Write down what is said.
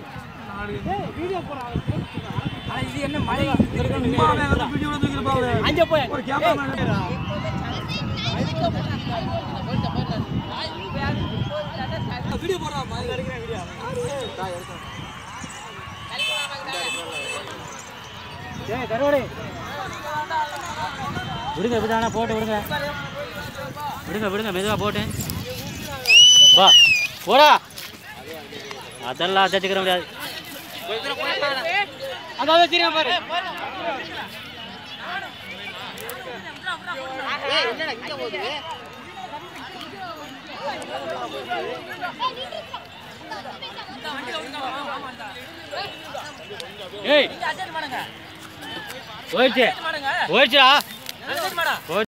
இது என்ன மழை அங்கே போய் ஒரு கேமரா வீடியோ போடுறாமா எடுக்கிறேன் வீடியோ ஏய் கருவாடு விடுங்க விடானா போட்டு விடுங்க விடுங்க விடுங்க மெதுவாக போட்டு வா போடா அதெல்லாம் தச்சுக்கிற முடியாது அங்கே வச்சிருங்க பாரு ஏய் போயிடுச்சு போயிடுச்சா